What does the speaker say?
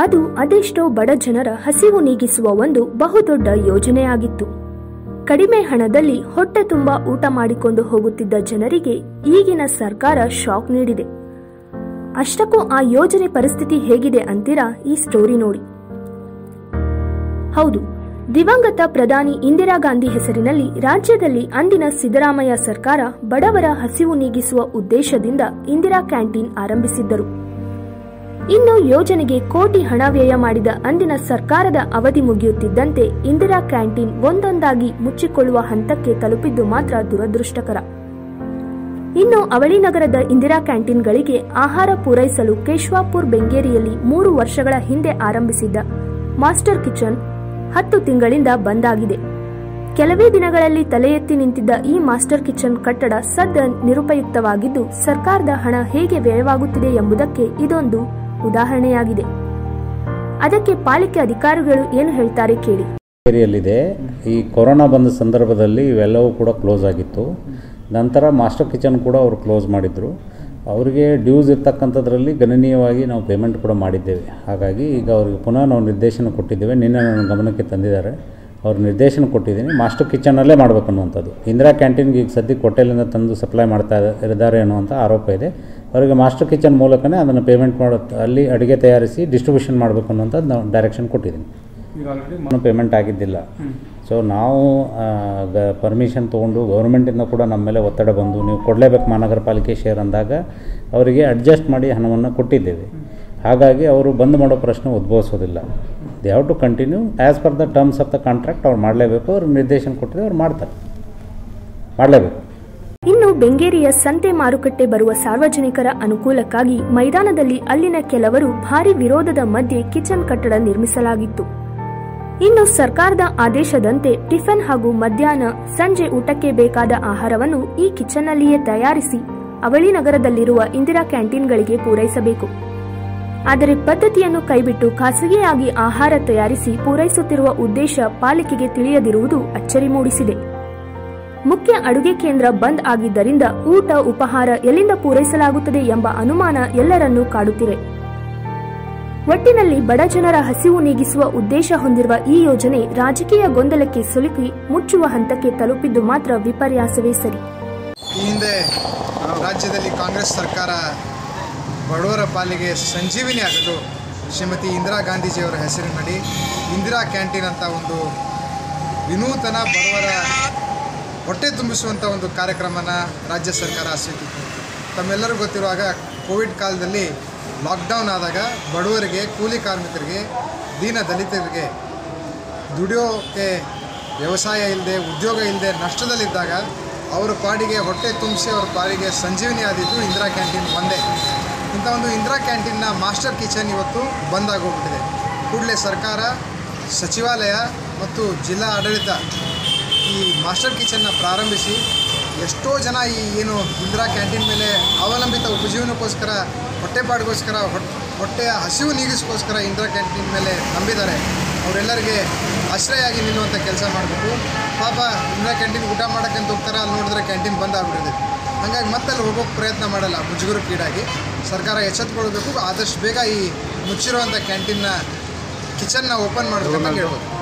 ಅದು ಅದೆಷ್ಟೋ ಬಡ ಜನರ ಹಸಿವು ನೀಗಿಸುವ ಒಂದು ಬಹುದೊಡ್ಡ ಯೋಜನೆಯಾಗಿತ್ತು ಕಡಿಮೆ ಹಣದಲ್ಲಿ ಹೊಟ್ಟೆ ತುಂಬ ಊಟ ಮಾಡಿಕೊಂಡು ಹೋಗುತ್ತಿದ್ದ ಜನರಿಗೆ ಈಗಿನ ಸರ್ಕಾರ ಶಾಕ್ ನೀಡಿದೆ ಅಷ್ಟಕ್ಕೂ ಆ ಯೋಜನೆ ಪರಿಸ್ಥಿತಿ ಹೇಗಿದೆ ಅಂತೀರಾ ಈ ಸ್ಟೋರಿ ನೋಡಿ ಹೌದು ದಿವಂಗತ ಪ್ರಧಾನಿ ಇಂದಿರಾ ಗಾಂಧಿ ಹೆಸರಿನಲ್ಲಿ ರಾಜ್ಯದಲ್ಲಿ ಅಂದಿನ ಸಿದ್ದರಾಮಯ್ಯ ಸರ್ಕಾರ ಬಡವರ ಹಸಿವು ನೀಗಿಸುವ ಉದ್ದೇಶದಿಂದ ಇಂದಿರಾ ಕ್ಯಾಂಟೀನ್ ಆರಂಭಿಸಿದ್ದರು ಇನ್ನು ಯೋಜನೆಗೆ ಕೋಟಿ ಹಣ ವ್ಯಯ ಮಾಡಿದ ಅಂದಿನ ಸರ್ಕಾರದ ಅವಧಿ ಮುಗಿಯುತ್ತಿದ್ದಂತೆ ಇಂದಿರಾ ಕ್ಯಾಂಟೀನ್ ಒಂದೊಂದಾಗಿ ಮುಚ್ಚಿಕೊಳ್ಳುವ ಹಂತಕ್ಕೆ ತಲುಪಿದ್ದು ಮಾತ್ರ ದುರದೃಷ್ಟಕರ ಇನ್ನು ಅವಳಿ ನಗರದ ಇಂದಿರಾ ಕ್ಯಾಂಟೀನ್ಗಳಿಗೆ ಆಹಾರ ಪೂರೈಸಲು ಕೇಶವಾಪುರ್ ಬೆಂಗೇರಿಯಲ್ಲಿ ಮೂರು ವರ್ಷಗಳ ಹಿಂದೆ ಆರಂಭಿಸಿದ್ದ ಮಾಸ್ಟರ್ ಕಿಚನ್ ಹತ್ತು ತಿಂಗಳಿಂದ ಬಂದ್ ಆಗಿದೆ ಕೆಲವೇ ದಿನಗಳಲ್ಲಿ ತಲೆ ಎತ್ತಿ ನಿಂತಿದ್ದ ಈ ಮಾಸ್ಟರ್ ಕಿಚನ್ ಕಟ್ಟಡ ಸದ್ದ ನಿರುಪಯುಕ್ತವಾಗಿದ್ದು ಸರ್ಕಾರದ ಹಣ ಹೇಗೆ ವ್ಯಯವಾಗುತ್ತಿದೆ ಎಂಬುದಕ್ಕೆ ಇದೊಂದು ಉದಾಹರಣೆಯಾಗಿದೆ ಅದಕ್ಕೆ ಪಾಲಿಕೆ ಅಧಿಕಾರಿಗಳು ಏನು ಹೇಳ್ತಾರೆ ಕೇಳಿ ಏರಿಯಲ್ಲಿದೆ ಈ ಕೊರೋನಾ ಬಂದ ಸಂದರ್ಭದಲ್ಲಿ ಇವೆಲ್ಲವೂ ಕೂಡ ಕ್ಲೋಸ್ ಆಗಿತ್ತು ನಂತರ ಮಾಸ್ಟರ್ ಕಿಚನ್ ಕೂಡ ಅವರು ಕ್ಲೋಸ್ ಮಾಡಿದರು ಅವರಿಗೆ ಡ್ಯೂಸ್ ಇರ್ತಕ್ಕಂಥದ್ರಲ್ಲಿ ಗಣನೀಯವಾಗಿ ನಾವು ಪೇಮೆಂಟ್ ಕೂಡ ಮಾಡಿದ್ದೇವೆ ಹಾಗಾಗಿ ಈಗ ಅವರಿಗೆ ಪುನಃ ನಾವು ನಿರ್ದೇಶನ ಕೊಟ್ಟಿದ್ದೇವೆ ನಿನ್ನೆ ನನ್ನ ಗಮನಕ್ಕೆ ತಂದಿದ್ದಾರೆ ಅವ್ರು ನಿರ್ದೇಶನ ಕೊಟ್ಟಿದ್ದೀನಿ ಮಾಸ್ಟರ್ ಕಿಚನಲ್ಲೇ ಮಾಡಬೇಕು ಅನ್ನುವಂಥದ್ದು ಇಂದಿರಾ ಕ್ಯಾಂಟೀನ್ಗೆ ಈಗ ಸದ್ಯಕ್ಕೆ ಹೋಟೆಲಿಂದ ತಂದು ಸಪ್ಲೈ ಮಾಡ್ತಾ ಇದ್ದಾರೆ ಅನ್ನುವಂಥ ಆರೋಪ ಇದೆ ಅವರಿಗೆ ಮಾಸ್ಟರ್ ಕಿಚನ್ ಮೂಲಕನೇ ಅದನ್ನು ಪೇಮೆಂಟ್ ಮಾಡೋ ಅಲ್ಲಿ ಅಡುಗೆ ತಯಾರಿಸಿ ಡಿಸ್ಟ್ರಿಬ್ಯೂಷನ್ ಮಾಡಬೇಕು ಅನ್ನುವಂಥದ್ದು ನಾವು ಡೈರೆಕ್ಷನ್ ಕೊಟ್ಟಿದ್ದೀನಿ ಈಗ ಆಲ್ರೆಡಿ ಇನ್ನೂ ಪೇಮೆಂಟ್ ಆಗಿದ್ದಿಲ್ಲ ಸೊ ನಾವು ಪರ್ಮಿಷನ್ ತೊಗೊಂಡು ಗೌರ್ಮೆಂಟಿಂದ ಕೂಡ ನಮ್ಮ ಮೇಲೆ ಒತ್ತಡ ಬಂದು ನೀವು ಕೊಡಲೇಬೇಕು ಮಹಾನಗರ ಪಾಲಿಕೆ ಶೇರ್ ಅಂದಾಗ ಅವರಿಗೆ ಅಡ್ಜಸ್ಟ್ ಮಾಡಿ ಹಣವನ್ನು ಕೊಟ್ಟಿದ್ದೇವೆ ಹಾಗಾಗಿ ಅವರು ಬಂದ್ ಮಾಡೋ ಪ್ರಶ್ನೆ ಉದ್ಭವಿಸೋದಿಲ್ಲ they have to continue as per the terms of the contract ಅವ್ರು ಮಾಡಲೇಬೇಕು ಅವ್ರು ನಿರ್ದೇಶನ ಕೊಟ್ಟಿದೆ ಅವ್ರು ಮಾಡ್ತಾರೆ ಮಾಡಲೇಬೇಕು ಇನ್ನು ಬೆಂಗೇರಿಯ ಸಂತೆ ಮಾರುಕಟ್ಟೆ ಬರುವ ಸಾರ್ವಜನಿಕರ ಅನುಕೂಲಕ್ಕಾಗಿ ಮೈದಾನದಲ್ಲಿ ಅಲ್ಲಿನ ಕೆಲವರು ಭಾರಿ ವಿರೋಧದ ಮಧ್ಯೆ ಕಿಚನ್ ಕಟ್ಟಡ ನಿರ್ಮಿಸಲಾಗಿತ್ತು ಇನ್ನು ಸರ್ಕಾರದ ಆದೇಶದಂತೆ ಟಿಫನ್ ಹಾಗೂ ಮಧ್ಯಾಹ್ನ ಸಂಜೆ ಊಟಕ್ಕೆ ಬೇಕಾದ ಆಹಾರವನ್ನು ಈ ಕಿಚನ್ನಲ್ಲಿಯೇ ತಯಾರಿಸಿ ಅವಳಿ ನಗರದಲ್ಲಿರುವ ಇಂದಿರಾ ಕ್ಯಾಂಟೀನ್ಗಳಿಗೆ ಪೂರೈಸಬೇಕು ಆದರೆ ಪದ್ಧತಿಯನ್ನು ಕೈಬಿಟ್ಟು ಖಾಸಗಿಯಾಗಿ ಆಹಾರ ತಯಾರಿಸಿ ಪೂರೈಸುತ್ತಿರುವ ಉದ್ದೇಶ ಪಾಲಿಕೆಗೆ ತಿಳಿಯದಿರುವುದು ಅಚ್ಚರಿ ಮೂಡಿಸಿದೆ ಮುಖ್ಯ ಅಡುಗೆ ಕೇಂದ್ರ ಬಂದ್ ಆಗಿದ್ದರಿಂದ ಊಟ ಉಪಹಾರ ಎಲ್ಲಿಂದ ಪೂರೈಸಲಾಗುತ್ತದೆ ಎಂಬ ಅನುಮಾನ ಎಲ್ಲರನ್ನೂ ಕಾಡುತ್ತಿದೆ ಒಟ್ಟಿನಲ್ಲಿ ಬಡ ಜನರ ಹಸಿವು ನೀಗಿಸುವ ಉದ್ದೇಶ ಹೊಂದಿರುವ ಈ ಯೋಜನೆ ರಾಜಕೀಯ ಗೊಂದಲಕ್ಕೆ ಸಿಲುಕಿ ಮುಚ್ಚುವ ಹಂತಕ್ಕೆ ತಲುಪಿದ್ದು ಮಾತ್ರ ವಿಪರ್ಯಾಸವೇ ಸರಿ ಈ ಹಿಂದೆ ರಾಜ್ಯದಲ್ಲಿ ಕಾಂಗ್ರೆಸ್ ಸರ್ಕಾರ ಬಡವರ ಪಾಲಿಗೆ ಸಂಜೀವಿನಿ ಆಗೋದು ಶ್ರೀಮತಿ ಇಂದಿರಾ ಗಾಂಧೀಜಿಯವರ ಹೆಸರಿನಲ್ಲಿ ಇಂದಿರಾ ಕ್ಯಾಂಟೀನ್ ಅಂತ ಒಂದು ವಿನೂತನ ಬಡವರ ಹೊಟ್ಟೆ ತುಂಬಿಸುವಂಥ ಒಂದು ಕಾರ್ಯಕ್ರಮನ ರಾಜ್ಯ ಸರ್ಕಾರ ಸ್ವೀಕರಿಸಿತು ತಮ್ಮೆಲ್ಲರಿಗೂ ಗೊತ್ತಿರುವಾಗ ಕೋವಿಡ್ ಕಾಲದಲ್ಲಿ ಲಾಕ್ಡೌನ್ ಆದಾಗ ಬಡವರಿಗೆ ಕೂಲಿ ಕಾರ್ಮಿಕರಿಗೆ ದೀನ ದಲಿತರಿಗೆ ದುಡಿಯೋಕ್ಕೆ ವ್ಯವಸಾಯ ಇಲ್ಲದೆ ಉದ್ಯೋಗ ಇಲ್ಲದೆ ನಷ್ಟದಲ್ಲಿದ್ದಾಗ ಅವರ ಪಾಡಿಗೆ ಹೊಟ್ಟೆ ತುಂಬಿಸಿ ಅವರ ಪಾಡಿಗೆ ಸಂಜೀವನಿ ಆದಿದ್ದು ಇಂದಿರಾ ಕ್ಯಾಂಟೀನ್ ಒಂದೇ ಇಂಥ ಒಂದು ಇಂದಿರಾ ಕ್ಯಾಂಟೀನ್ನ ಮಾಸ್ಟರ್ ಕಿಚನ್ ಇವತ್ತು ಬಂದಾಗೋಗ್ಬಿಟ್ಟಿದೆ ಕೂಡಲೇ ಸರ್ಕಾರ ಸಚಿವಾಲಯ ಮತ್ತು ಜಿಲ್ಲಾ ಆಡಳಿತ ಈ ಮಾಸ್ಟರ್ ಕಿಚನ್ನ ಪ್ರಾರಂಭಿಸಿ ಎಷ್ಟೋ ಜನ ಈ ಏನು ಇಂದಿರಾ ಕ್ಯಾಂಟೀನ್ ಮೇಲೆ ಅವಲಂಬಿತ ಉಪಜೀವನಕ್ಕೋಸ್ಕರ ಹೊಟ್ಟೆಪಾಡಿಗೋಸ್ಕರ ಹೊಟ್ಟೆ ಹೊಟ್ಟೆಯ ಹಸಿವು ನೀಗಿಸ್ಕೋಸ್ಕರ ಇಂದಿರಾ ಕ್ಯಾಂಟೀನ್ ಮೇಲೆ ನಂಬಿದ್ದಾರೆ ಅವರೆಲ್ಲರಿಗೆ ಆಶ್ರಯಾಗಿ ನಿಲ್ಲುವಂಥ ಕೆಲಸ ಮಾಡಬೇಕು ಪಾಪ ಇಂದಿರಾ ಕ್ಯಾಂಟೀನ್ ಊಟ ಮಾಡೋಕ್ಕಂತ ಹೋಗ್ತಾರೆ ಅಲ್ಲಿ ನೋಡಿದ್ರೆ ಕ್ಯಾಂಟೀನ್ ಬಂದ್ ಆಗ್ಬಿಟ್ಟಿದೆ ಹಾಗಾಗಿ ಮತ್ತೆ ಅಲ್ಲಿ ಹೋಗೋಕ್ಕೆ ಪ್ರಯತ್ನ ಮಾಡಲ್ಲ ಮುಜುಗರಕ್ಕೀಡಾಗಿ ಸರ್ಕಾರ ಎಚ್ಚೆತ್ಕೊಳ್ಬೇಕು ಆದಷ್ಟು ಬೇಗ ಈ ಮುಚ್ಚಿರುವಂಥ ಕ್ಯಾಂಟೀನ್ನ ಕಿಚನ್ನ ಓಪನ್ ಮಾಡಬೇಕಂತ ಕೇಳ್ಬೋದು